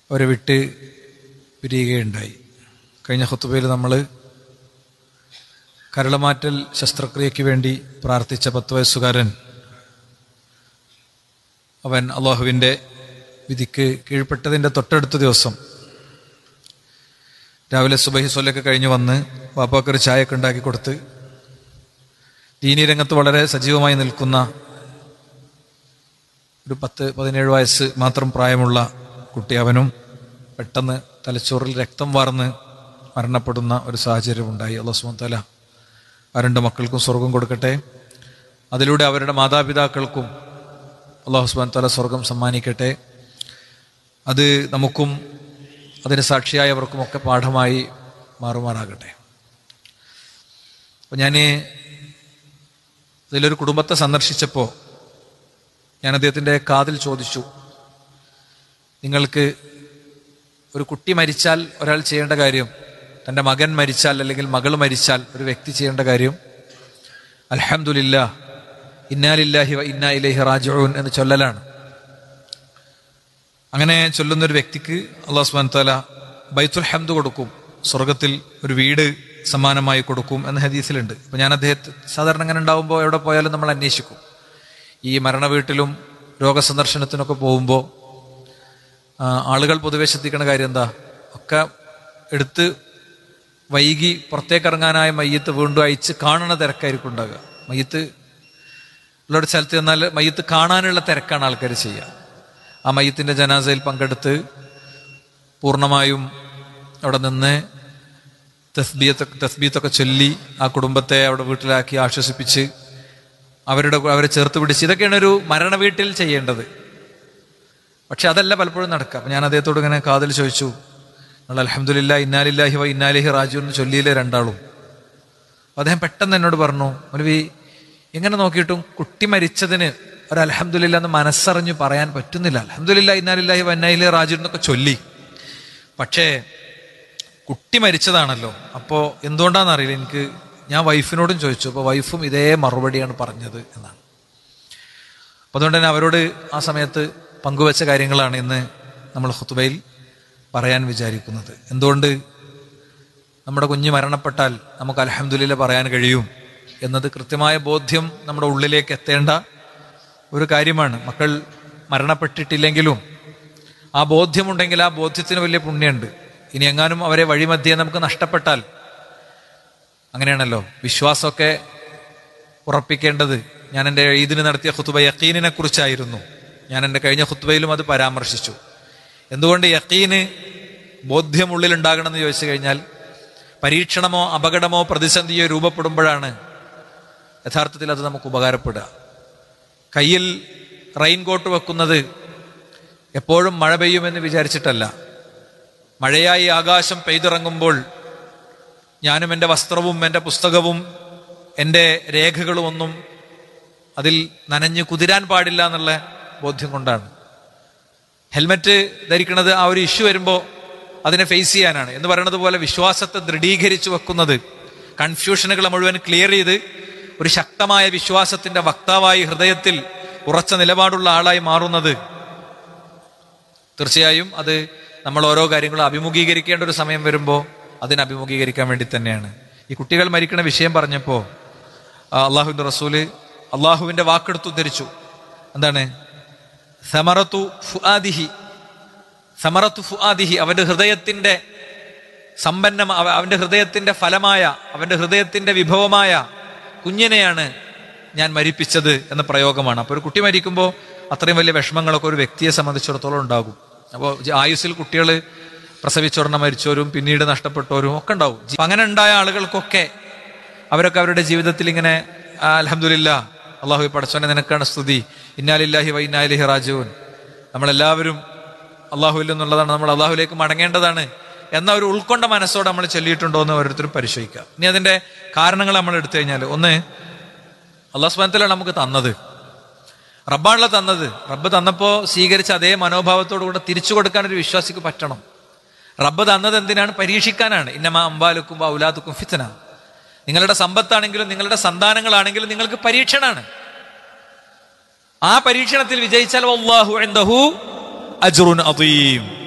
അവരെ വിട്ട് പിരിയുകയുണ്ടായി കഴിഞ്ഞ ഹുത്തുബയിൽ നമ്മൾ കരളമാറ്റൽ ശസ്ത്രക്രിയയ്ക്ക് വേണ്ടി പ്രാർത്ഥിച്ച പത്ത് വയസ്സുകാരൻ അവൻ അള്ളാഹുവിൻ്റെ വിധിക്ക് കീഴ്പ്പെട്ടതിൻ്റെ തൊട്ടടുത്ത ദിവസം രാവിലെ സുബഹി സൊല്ലൊക്കെ കഴിഞ്ഞ് വന്ന് വാപ്പാക്കൊരു ചായയൊക്കെ ഉണ്ടാക്കി കൊടുത്ത് ദീനി രംഗത്ത് വളരെ സജീവമായി നിൽക്കുന്ന ഒരു പത്ത് പതിനേഴ് വയസ്സ് മാത്രം പ്രായമുള്ള കുട്ടി അവനും പെട്ടെന്ന് തലച്ചോറിൽ രക്തം വാർന്ന് മരണപ്പെടുന്ന ഒരു സാഹചര്യം ഉണ്ടായി അള്ളാഹുസ്മത്തല ആ രണ്ട് മക്കൾക്കും സ്വർഗം കൊടുക്കട്ടെ അതിലൂടെ അവരുടെ മാതാപിതാക്കൾക്കും അള്ളാഹുസ്മാൻ തല സ്വർഗം സമ്മാനിക്കട്ടെ അത് നമുക്കും അതിന് സാക്ഷിയായവർക്കുമൊക്കെ പാഠമായി മാറുമാറാകട്ടെ അപ്പം ഞാൻ ഇതിലൊരു കുടുംബത്തെ സന്ദർശിച്ചപ്പോൾ ഞാൻ അദ്ദേഹത്തിൻ്റെ കാതിൽ ചോദിച്ചു നിങ്ങൾക്ക് ഒരു കുട്ടി മരിച്ചാൽ ഒരാൾ ചെയ്യേണ്ട കാര്യം തൻ്റെ മകൻ മരിച്ചാൽ അല്ലെങ്കിൽ മകൾ മരിച്ചാൽ ഒരു വ്യക്തി ചെയ്യേണ്ട കാര്യം അലഹമുല്ല ഇന്നാലില്ലാഹി വ ഇന്നാ ഇലൈഹി റാജുൻ എന്ന് ചൊല്ലലാണ് അങ്ങനെ ചൊല്ലുന്ന ഒരു വ്യക്തിക്ക് അള്ളാഹു സുബാൻ താല ബൈത്തുൽ ഹംദ് കൊടുക്കും സ്വർഗത്തിൽ ഒരു വീട് സമ്മാനമായി കൊടുക്കും എന്ന ഹദീസിലുണ്ട് അപ്പൊ ഞാൻ അദ്ദേഹത്തെ സാധാരണ അങ്ങനെ ഉണ്ടാവുമ്പോൾ എവിടെ പോയാലും നമ്മൾ അന്വേഷിക്കും ഈ മരണ വീട്ടിലും രോഗസന്ദർശനത്തിനൊക്കെ പോകുമ്പോൾ ആളുകൾ പൊതുവെ ശ്രദ്ധിക്കുന്ന കാര്യം എന്താ ഒക്കെ എടുത്ത് വൈകി പുറത്തേക്ക് ഇറങ്ങാനായ മയ്യത്ത് വീണ്ടും അയച്ച് കാണുന്ന തിരക്കായിരിക്കും ഉണ്ടാകുക മയ്യത്ത് ഉള്ള ഒരു സ്ഥലത്ത് ചെന്നാൽ മയ്യത്ത് കാണാനുള്ള തിരക്കാണ് ആൾക്കാർ ചെയ്യുക ആ മയ്യത്തിൻ്റെ ജനാസയിൽ പങ്കെടുത്ത് പൂർണ്ണമായും അവിടെ നിന്ന് തസ്ബീയത്തൊക്കെ തസ്ബീത്തൊക്കെ ചൊല്ലി ആ കുടുംബത്തെ അവിടെ വീട്ടിലാക്കി ആശ്വസിപ്പിച്ച് അവരുടെ അവരെ ചേർത്ത് പിടിച്ച് ഇതൊക്കെയാണ് ഒരു മരണ വീട്ടിൽ ചെയ്യേണ്ടത് പക്ഷെ അതല്ല പലപ്പോഴും നടക്കുക അപ്പം ഞാൻ അദ്ദേഹത്തോട് ഇങ്ങനെ കാതിൽ ചോദിച്ചു നിങ്ങൾ അലഹമുല്ല ഇന്നാലില്ലാഹി വ ഇന്നാലിഹി റാജു എന്ന് ചൊല്ലിയില്ലേ രണ്ടാളും അപ്പോൾ അദ്ദേഹം പെട്ടെന്ന് എന്നോട് പറഞ്ഞു ഒരു എങ്ങനെ നോക്കിയിട്ടും കുട്ടി മരിച്ചതിന് ഒരു അലഹമുല്ല എന്ന് മനസ്സറിഞ്ഞു പറയാൻ പറ്റുന്നില്ല അലഹമുല്ല ഇന്നാലില്ലാഹി വ ഇന്നാലിഹി റാജു എന്നൊക്കെ ചൊല്ലി പക്ഷേ കുട്ടി മരിച്ചതാണല്ലോ അപ്പോൾ എന്തുകൊണ്ടാണെന്ന് അറിയില്ല എനിക്ക് ഞാൻ വൈഫിനോടും ചോദിച്ചു അപ്പോൾ വൈഫും ഇതേ മറുപടിയാണ് പറഞ്ഞത് എന്നാണ് അപ്പോൾ അതുകൊണ്ട് തന്നെ അവരോട് ആ സമയത്ത് പങ്കുവച്ച കാര്യങ്ങളാണ് ഇന്ന് നമ്മൾ ഹുത്തുബയിൽ പറയാൻ വിചാരിക്കുന്നത് എന്തുകൊണ്ട് നമ്മുടെ കുഞ്ഞ് മരണപ്പെട്ടാൽ നമുക്ക് അലഹമുല്ല പറയാൻ കഴിയും എന്നത് കൃത്യമായ ബോധ്യം നമ്മുടെ ഉള്ളിലേക്ക് എത്തേണ്ട ഒരു കാര്യമാണ് മക്കൾ മരണപ്പെട്ടിട്ടില്ലെങ്കിലും ആ ബോധ്യമുണ്ടെങ്കിൽ ആ ബോധ്യത്തിന് വലിയ പുണ്യമുണ്ട് ഇനി എങ്ങാനും അവരെ വഴിമധ്യേ നമുക്ക് നഷ്ടപ്പെട്ടാൽ അങ്ങനെയാണല്ലോ വിശ്വാസമൊക്കെ ഉറപ്പിക്കേണ്ടത് ഞാൻ എൻ്റെ ഈദിന് നടത്തിയ ഹുത്തുബ യക്കീനിനെ കുറിച്ചായിരുന്നു ഞാൻ എൻ്റെ കഴിഞ്ഞ ഹുത്തുബയിലും അത് പരാമർശിച്ചു എന്തുകൊണ്ട് യക്കീന് ബോധ്യം ഉള്ളിലുണ്ടാകണമെന്ന് ചോദിച്ചു കഴിഞ്ഞാൽ പരീക്ഷണമോ അപകടമോ പ്രതിസന്ധിയോ രൂപപ്പെടുമ്പോഴാണ് യഥാർത്ഥത്തിൽ അത് നമുക്ക് ഉപകാരപ്പെടുക കയ്യിൽ റെയിൻ കോട്ട് വെക്കുന്നത് എപ്പോഴും മഴ പെയ്യുമെന്ന് വിചാരിച്ചിട്ടല്ല മഴയായി ആകാശം പെയ്തിറങ്ങുമ്പോൾ ഞാനും എൻ്റെ വസ്ത്രവും എൻ്റെ പുസ്തകവും എൻ്റെ രേഖകളും ഒന്നും അതിൽ നനഞ്ഞു കുതിരാൻ പാടില്ല എന്നുള്ള ബോധ്യം കൊണ്ടാണ് ഹെൽമറ്റ് ധരിക്കുന്നത് ആ ഒരു ഇഷ്യൂ വരുമ്പോൾ അതിനെ ഫേസ് ചെയ്യാനാണ് എന്ന് പറയുന്നത് പോലെ വിശ്വാസത്തെ ദൃഢീകരിച്ചു വെക്കുന്നത് കൺഫ്യൂഷനുകളെ മുഴുവൻ ക്ലിയർ ചെയ്ത് ഒരു ശക്തമായ വിശ്വാസത്തിന്റെ വക്താവായി ഹൃദയത്തിൽ ഉറച്ച നിലപാടുള്ള ആളായി മാറുന്നത് തീർച്ചയായും അത് നമ്മൾ ഓരോ കാര്യങ്ങളും അഭിമുഖീകരിക്കേണ്ട ഒരു സമയം വരുമ്പോൾ അതിനെ അഭിമുഖീകരിക്കാൻ വേണ്ടി തന്നെയാണ് ഈ കുട്ടികൾ മരിക്കുന്ന വിഷയം പറഞ്ഞപ്പോൾ അള്ളാഹുവിൻ്റെ റസൂല് അള്ളാഹുവിൻ്റെ വാക്കെടുത്ത് ഉദ്ധരിച്ചു എന്താണ് സമറത്തു ഫുആദിഹി സമറത്തു ഫുആദിഹി അവന്റെ ഹൃദയത്തിന്റെ സമ്പന്നം അവന്റെ ഹൃദയത്തിന്റെ ഫലമായ അവന്റെ ഹൃദയത്തിന്റെ വിഭവമായ കുഞ്ഞിനെയാണ് ഞാൻ മരിപ്പിച്ചത് എന്ന പ്രയോഗമാണ് അപ്പോൾ ഒരു കുട്ടി മരിക്കുമ്പോൾ അത്രയും വലിയ വിഷമങ്ങളൊക്കെ ഒരു വ്യക്തിയെ സംബന്ധിച്ചിടത്തോളം ഉണ്ടാകും അപ്പോൾ ആയുസ്സിൽ കുട്ടികൾ പ്രസവിച്ചോർണ മരിച്ചവരും പിന്നീട് നഷ്ടപ്പെട്ടവരും ഒക്കെ ഉണ്ടാവും അപ്പൊ അങ്ങനെ ഉണ്ടായ ആളുകൾക്കൊക്കെ അവരൊക്കെ അവരുടെ ജീവിതത്തിൽ ഇങ്ങനെ അലഹമുല്ല അള്ളാഹു പടച്ചോനെ നിനക്കാണ് സ്തുതി ഇന്നാലില്ലാഹി വൈനാലിഹി റാജുവിൻ നമ്മളെല്ലാവരും അള്ളാഹുവിൽ നിന്നുള്ളതാണ് നമ്മൾ അള്ളാഹുലേക്ക് മടങ്ങേണ്ടതാണ് എന്ന ഒരു ഉൾക്കൊണ്ട മനസ്സോടെ നമ്മൾ ചൊല്ലിയിട്ടുണ്ടോ എന്ന് ഓരോരുത്തരും പരിശോധിക്കുക ഇനി അതിന്റെ കാരണങ്ങൾ നമ്മൾ എടുത്തു കഴിഞ്ഞാൽ ഒന്ന് അള്ളാഹു സ്മനത്തിലാണ് നമുക്ക് തന്നത് റബ്ബാണല്ലോ തന്നത് റബ്ബ് തന്നപ്പോൾ സ്വീകരിച്ച അതേ മനോഭാവത്തോടു കൂടെ തിരിച്ചു കൊടുക്കാൻ ഒരു വിശ്വാസിക്ക് പറ്റണം റബ്ബ് തന്നത് എന്തിനാണ് പരീക്ഷിക്കാനാണ് ഇന്നമ അമ്പാലുക്കും ഔലാദുക്കും ഫിത്തന നിങ്ങളുടെ സമ്പത്താണെങ്കിലും നിങ്ങളുടെ സന്താനങ്ങളാണെങ്കിലും നിങ്ങൾക്ക് പരീക്ഷണാണ് ആ പരീക്ഷണത്തിൽ വിജയിച്ചാൽ അള്ളാഹു അജ്റുൻ അദീം